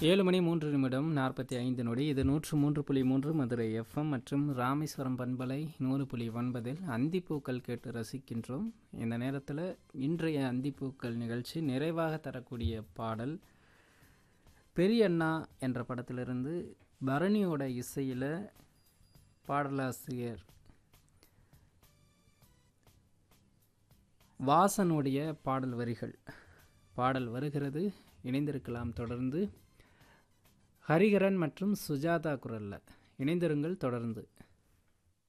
ஏழு மணி மூன்று நிமிடம் நாற்பத்தி ஐந்து நொடி இது நூற்று மூன்று புள்ளி மூன்று மதுரை எஃப்எம் மற்றும் ராமேஸ்வரம் பண்பலை நூறு புள்ளி ஒன்பதில் அந்திப்பூக்கள் கேட்டு ரசிக்கின்றோம் இந்த நேரத்தில் இன்றைய அந்திப்பூக்கள் நிகழ்ச்சி நிறைவாக தரக்கூடிய பாடல் பெரியண்ணா என்ற படத்திலிருந்து பரணியோட இசையில் பாடலாசிரியர் வாசனுடைய பாடல் வரிகள் பாடல் வருகிறது இணைந்திருக்கலாம் தொடர்ந்து ஹரிகரன் மற்றும் சுஜாதா குரல்ல இணைந்திருங்கள் தொடர்ந்து